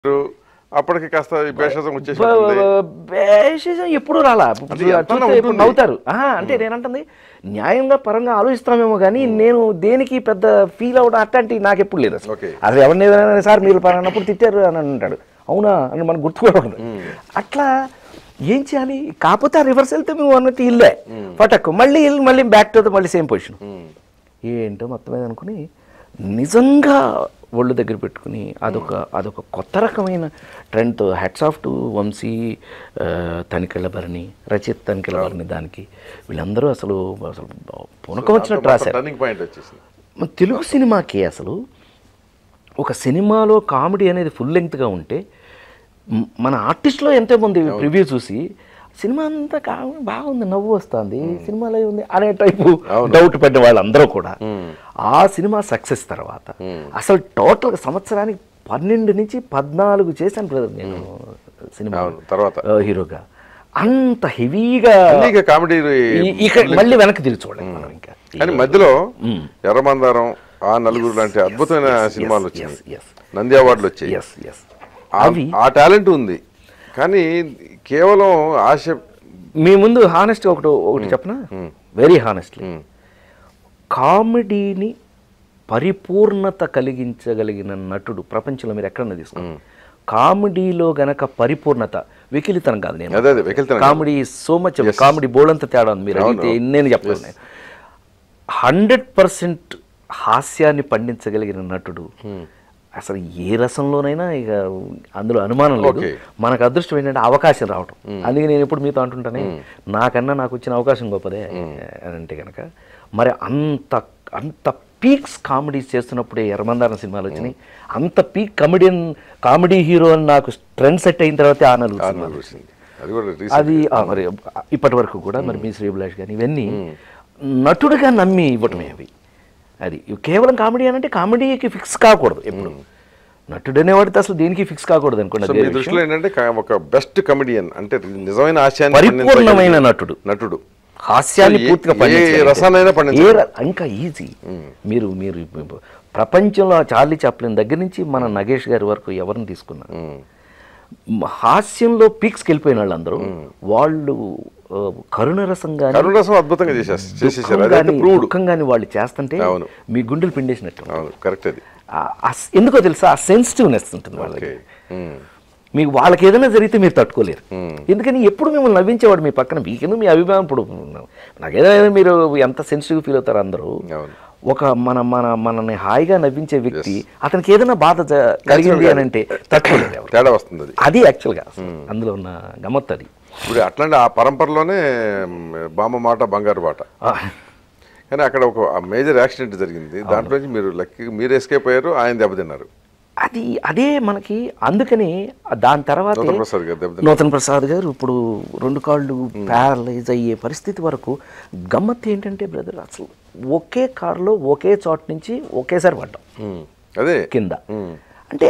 అప్పటికి కాస్త ఈ భేషజం వచ్చేసి బేషిజం ఎప్పుడు రాలా అంటే ఎంతన్నా చూస్తే ఇప్పుడు ఉంటుంది. నవ్వుతారు ఆహా, అంటే నేనంటుంది న్యాయంగా పరంగా ఆలోచిస్తామేమో కానీ నేను దేనికి పెద్ద ఫీల్ అవ్వడం అట్లాంటి నాకు ఎప్పుడు లేదు అసలు Okay. అసలు ఎవరిని ఏదైనా సార్ మీరు పలానప్పుడు తిట్టారు అని అంటాడు అవునా అని మనకు గుర్తు కూడా ఉండదు అట్లా ఏం చేయాలి కాకపోతే ఆ రివర్స్ వెళ్తే మేము అన్నట్టు ఇల్లే పటక్కు మళ్ళీ ఇల్లు మళ్ళీ బ్యాక్ టు మళ్ళీ సేమ్ పొజిషన్ ఏంటో మొత్తం మీద అనుకుని నిజంగా ఒళ్ళు దగ్గర పెట్టుకుని అదొక అదొక కొత్త రకమైన ట్రెండ్తో హెడ్స్ ఆఫ్ టు వంశీ ఆ, తనికెళ్ళ భరణి రచిత్ తనికెళ్ళ భరణి దానికి వీళ్ళందరూ అసలు అసలు పునకం వచ్చినట్టు రాశారు టర్నింగ్ పాయింట్ వచ్చేసింది మన తెలుగు సినిమాకి అసలు ఒక సినిమాలో కామెడీ అనేది ఫుల్ లెంగ్త్గా ఉంటే మ్, మన ఆర్టిస్ట్లో ఎంతోమంది ప్రివ్యూ చూసి సినిమా అంతా కామెడీ బాగుంది నవ్వు వస్తుంది సినిమాలో ఉంది అనే టైపు డౌట్ పడిన వాళ్ళందరూ కూడా ఆ సినిమా సక్సెస్ తర్వాత అసలు టోటల్ సంవత్సరానికి పన్నెండు నుంచి పద్నాలుగు చేశాను బ్రదర్ నేను సినిమా అవును, తర్వాత? ఆ, హీరోగా అంత హెవీగా అన్నీ ఇక కామెడీ ఇక మళ్ళీ వెనక్కి తిరిగి చూడండి మనం ఇంకా కానీ మధ్యలో ఎర్రమందారం ఆ నలుగురు లాంటి అద్భుతమైన సినిమాలు yes, వచ్చాయి yes. నంది అవార్డులు వచ్చాయి ఎస్ ఎస్ ఆ- అవి ఆ టాలెంట్ ఉంది కానీ కేవలం ఆశ మీ ముందు హానెస్ట్ ఒకటి ఒకటి చెప్పనా వెరీ హానెస్ట్లీ కామెడీని పరిపూర్ణత కలిగించగలిగిన నటుడు ప్రపంచంలో మీరు ఎక్కడన్నా తీసుకోండి కామెడీలో గనక పరిపూర్ణత వెకిలితనం కాదు నేను అదే అదే వెకిలితనం కామెడీ సో మచ్ కామెడీ బోల్డంత తేడా ఉంది మీరు అడిగితే నేను చెప్పాను నేను హండ్రెడ్ పర్సెంట్ హాస్యాన్ని పండించగలిగిన నటుడు అసలు ఏ రసంలోనైనా ఇక అందులో అనుమానం లేదు Okay. మనకు అదృష్టం ఏంటంటే అవకాశం రావటం అందుకే నేను ఎప్పుడు మీతో అంటుంటానే నాకన్నా నాకు వచ్చిన అవకాశం గొప్పదే అని అంటే కనుక మరి అంత అంత పీక్స్ కామెడీస్ చేస్తున్నప్పుడే ఎర్రమందారం సినిమాలు వచ్చినాయి అంత పీక్ కామెడియన్ కామెడీ హీరో అని నాకు ట్రెండ్ సెట్ అయిన తర్వాతే ఆ నలుగురు ఆ సినిమాలు నలుగురు వచ్చింది అది కూడా recent. అది ఆ, మరి ఇప్పటి వరకు కూడా మరి మీ శ్రీభిలాష్ కానీ ఇవన్నీ నటుడుగా నమ్మి ఇవ్వటమే అవి అది ఇవి కేవలం కామెడీ అని అంటే కామెడీకి ఫిక్స్ కాకూడదు ఎప్పుడు నటుడు అనేవాడితే అసలు దేనికి ఫిక్స్ కాకూడదు అనుకోండి సో అది మీ వేరే విషయం. దృష్టిలో ఏంటంటే కా- ఒక బెస్ట్ కమెడియన్ అంటే నిజమైన ఆశయాన్ని పరిపూర్ణమైన పండించగలిగిన నటుడు నటుడు హాస్యాన్ని సో ఏ- పూర్తిగా ఏ పండించగలిగితే. రసాన్నైనా పండించగలడు. ఏ ర- ఇంకా ఈజీ మీరు మీరు ప్రపంచంలో చార్లీ చాప్లిన్ దగ్గర నుంచి మన నగేష్ గారి వరకు ఎవరిని తీసుకున్నారు మ- హాస్యంలో పీక్స్కి వెళ్ళిపోయిన వాళ్ళందరూ వాళ్ళు ఆ, కరుణరసం కానీ కరుణరసం అద్భుతంగా చేసేసి చేసేసారు దుఃఖం అదైతే గాని- ప్రూవ్డ్ దుఃఖం కానీ వాళ్ళు చేస్తుంటే అవును. మీ గుండెలు పిండేసినట్టు అవును కరెక్ట్ అది ఆ- ఆ స్- ఎందుకో తెలుసా ఆ సెన్సిటివ్నెస్ ఉంటుంది వాళ్ళకి ఓకే ఉమ్. మీకు వాళ్ళకి ఏదైనా జరిగితే మీరు తట్టుకోలేరు ఎందుకని ఎప్పుడు మిమ్మల్ని నవ్వించేవాడు మీ పక్కన మీకెందుకు మీ అభిమానం ఇప్పుడు నాకేదైనా మీరు ఎంత సెన్సిటివ్ ఫీల్ అవుతారు అందరూ అవును ఒక మన మన మనల్ని హాయిగా నవ్వించే వ్యక్తి అతనికి ఏదైనా బాధ జ- కలిగింది అని అంటే తట్టుకోలేరు ఎవరు తేడా వస్తుంది అది అది యాక్చువల్గా అందులో ఉన్న గమ్మత్ అది ఇప్పుడు అట్లాంటి ఆ పరంపరలోనే మ్, బామ్మ మాట బంగారు బాట ఆ, కానీ అక్కడ ఒక మేజర్ యాక్సిడెంట్ జరిగింది దాంట్లో నుంచి మీరు లక్కీ మీరు ఎస్కేప్ అయ్యారు ఆయన దెబ్బతిన్నారు అది అదే మనకి అందుకని దాని తర్వాత నూతన్ ప్రసాద్ గారు దెబ్బతిన్నారు నూతన్ ప్రసాద్ గారు ఇప్పుడు రెండు కాళ్ళు ప్యారలైజ్ అయ్యే పరిస్థితి వరకు గమ్మత్ ఏంటంటే బ్రదర్ అసలు ఒకే కారులో ఒకే చోట నుంచి ఒకేసారి పడ్డాం ఉమ్. అదే కింద అంటే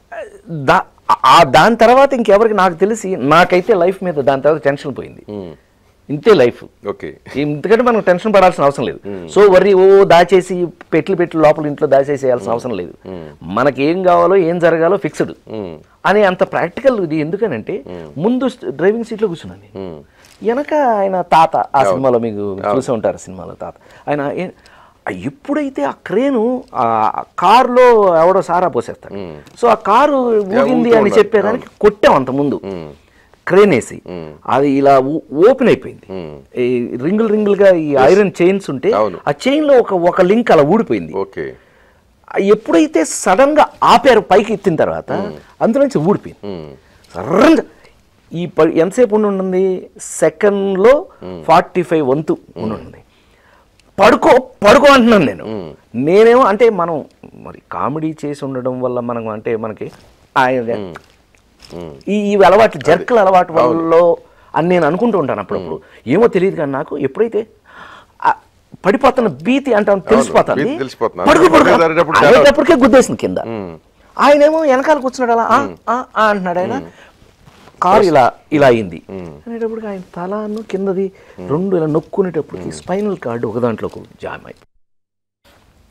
దా ఆ దాని తర్వాత ఇంకెవరికి నాకు తెలిసి నాకైతే లైఫ్ మీద దాని తర్వాత టెన్షన్ పోయింది ఇంతే లైఫ్ ఓకే ఎందుకంటే మనం టెన్షన్ పడాల్సిన అవసరం లేదు సో వరి ఓ దాచేసి పెట్లు పెట్లు లోపల ఇంట్లో దాచేసేయాల్సిన అవసరం లేదు మనకి ఏం కావాలో ఏం జరగాలో ఫిక్స్డ్ అని అంత ప్రాక్టికల్ ఇది ఎందుకనంటే ముందు డ్రైవింగ్ సీట్లో కూర్చున్నాను నేను వెనక ఆయన తాత ఆ సినిమాలో మీకు చూసే ఉంటారు సినిమాలో తాత ఆయన ఏ- ఆ ఎప్పుడైతే ఆ క్రేను ఆ కారులో ఎవడో సారా పోసేస్తాడు సో ఆ కారు ఊగింది అని చెప్పేదానికి కొట్టాం అంత ముందు క్రేన్ వేసి అది ఇలా ఓపెన్ అయిపోయింది ఈ రింగుల్ రింగులుగా ఈ ఐరన్ చైన్స్ ఉంటే అవును. ఆ చైన్ లో ఒక ఒక లింక్ అలా ఊడిపోయింది ఓకే ఆ ఎప్పుడైతే సడన్ గా ఆపారు పైకి ఎత్తిన తర్వాత అందులోంచి ఊడిపోయింది సడన్గా ఈ ప- ఎంతసేపు ఉండి ఉంటుంది సెకండ్లో ఫార్టీ ఫైవ్ వంతు ఉండి ఉంటుంది పడుకో పడుకో అంటున్నాను నేను నేనేమో అంటే మనం మరి కామెడీ చేసి ఉండడం వల్ల మనం అంటే మనకి ఆయన ఈ ఈ అలవాట్లు జర్కల అలవాటు వల్ల అని నేను అనుకుంటూ ఉంటాను అప్పుడప్పుడు ఏమో తెలియదు కానీ నాకు ఎప్పుడైతే ఆ పడిపోతున్న భీతి అంటాం తెలిసిపోతుంది భీతి తెలిసిపోతుంది. పడుకో పడుకో అందుకే జరిగేటప్పుడు చాలా- అనేటప్పటికే గుద్దేసింది కింద ఆయనేమో వెనకాల కూర్చున్నాడు అలా ఆ, ఆ, ఆ అంటున్నాడు ఆయన కారు ఇలా ఇలా అయింది అనేటప్పటికి ఆయన తలాను కిందది రెండు ఇలా నొక్కునేటప్పటికి స్పైనల్ కార్డు ఒక దాంట్లోకి జామ్ అయి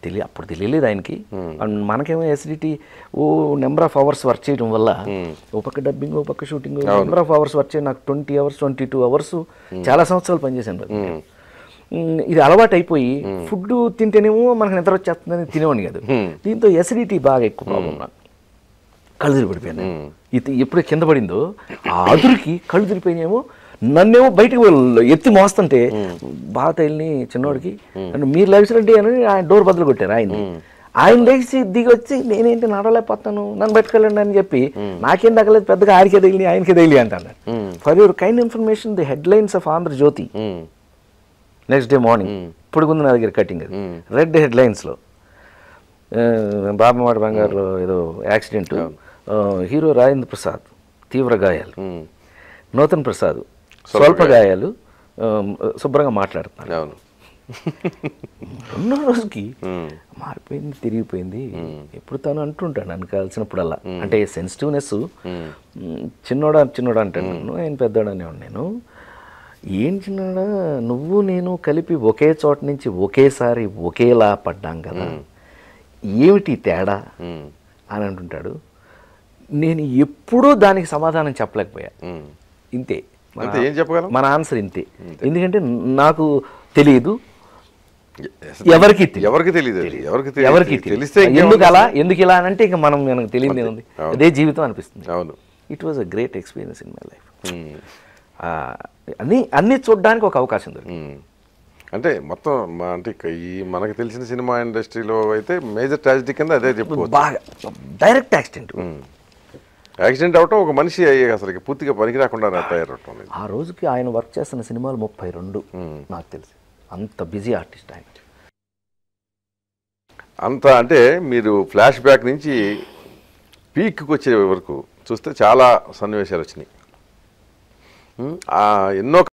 తెలియ అప్పుడు తెలియలేదు ఆయనకి అండ్ మనకేమో ఎసిడిటీ ఓ నెంబర్ ఆఫ్ అవర్స్ వర్క్ చేయడం వల్ల ఓ పక్క డబ్బింగ్ ఓ పక్క shooting number of hours work చేయడం నాకు twenty hours twenty two hours చాలా సంవత్సరాలు పనిచేశాను రవి. ఉమ్, ఇది అలవాటు అయిపోయి ఫుడ్ తింటేనేమో మనకు నిద్ర వచ్చేస్తుందని తినేవాడిని కాదు దీంతో ఎసిడిటీ బాగా ఎక్కువ ప్రాబ్లం నాకు కళ్ళు తిరిగి పడిపోయాను ఇది ఎప్పుడు కింద పడిందో ఆ అదురికి కళ్ళు తిరిగిపోయినాయేమో నన్నేమో బయటకు వెళ్ళు- ఎత్తి మోస్తుంటే బాగా తగిలిని చిన్నోడికి నన్ను మీరు లభించండి అని ఆయన డోర్ బదులు కొట్టారు ఆయన ఆయన లేచి దిగి వచ్చి నేనేంటి నడవలేకపోతాను నన్ను బయటకెళ్ళండి అని చెప్పి నాకేం తగ్గలేదు పెద్దగా ఆయనకే తగిలి ఆయనకే తగిలి అంటాను for your kind information the headlines of Andhra Jyothi um, next day morning ఇప్పుడు ఉంది నా దగ్గర కటింగ్ అది రెడ్ హెడ్ లైన్స్లో బాబమ్మవాడి బంగారులో ఏదో యాక్సిడెంట్ హీరో రాజేంద్ర ప్రసాద్ తీవ్ర గాయాలు ఉమ్, నూతన్ ప్రసాద్ స్వల్ప గాయాలు ఆ, శుభ్రంగా మాట్లాడుతున్నాను అవును రెండో రోజుకి ఉమ్, మారిపోయింది తిరిగిపోయింది ఎప్పుడు తను అంటుంటాడు నన్ను కలిసినప్పుడల్లా అంటే సెన్సిటివ్నెస్ చిన్నోడా చిన్నోడా అంటాడు నన్ను ఆయన పెద్దోడా అనేవాడు నేను ఏం చిన్నోడా నువ్వు నేను కలిపి ఒకే చోట నుంచి ఒకేసారి ఒకేలా పడ్డాం కదా ఏమిటి తేడా ఉమ్, అని అంటుంటాడు నేను ఎప్పుడూ దానికి సమాధానం చెప్పలేకపోయా ఉమ్. ఇంతే మన- అంతే ఏం చెప్పగలం మన ఆన్సర్ ఇంతే ఎందుకంటే నాకు తెలియదు ఎవరికి తెలియదు ఎవరికి తెలియదు అది. ఎవరికి తెలియదు. ఎవరికి తెలిస్తే తెలియదు ఇంకేం ఎందుకు అలా ఎందుకు ఇలా అని అంటే ఇక మనం మనకు తెలియదు ఉంది అవును. అదే జీవితం అనిపిస్తుంది అవును it was a great experience in my life um, అన్ని అన్ని చూడడానికి ఒక అవకాశం దొరికింది ఉమ్. అంటే మొత్తం మా అంటే ఇక ఈ మనకు తెలిసిన సినిమా ఇండస్ట్రీలో అయితే మేజర్ ట్రాజిడీ కింద అదే చెప్పుకోవచ్చు బాగా డైరెక్ట్ యాక్సిడెంట్ యాక్సిడెంట్ అవటం ఒక మనిషి అయ్యే అసలు ఇక పూర్తిగా పనికి రాకుండా తయారవటం అనేది ఆ రోజుకి ఆయన వర్క్ చేస్తున్న సినిమాలు ముప్పై రెండు నాకు తెలిసి అంత బిజీ ఆర్టిస్ట్ ఆయన అంత అంటే మీరు ఫ్లాష్ బ్యాక్ నుంచి పీక్కి వచ్చే వరకు చూస్తే చాలా సన్నివేశాలు వచ్చినాయి ఉమ్, ఆ ఎన్నో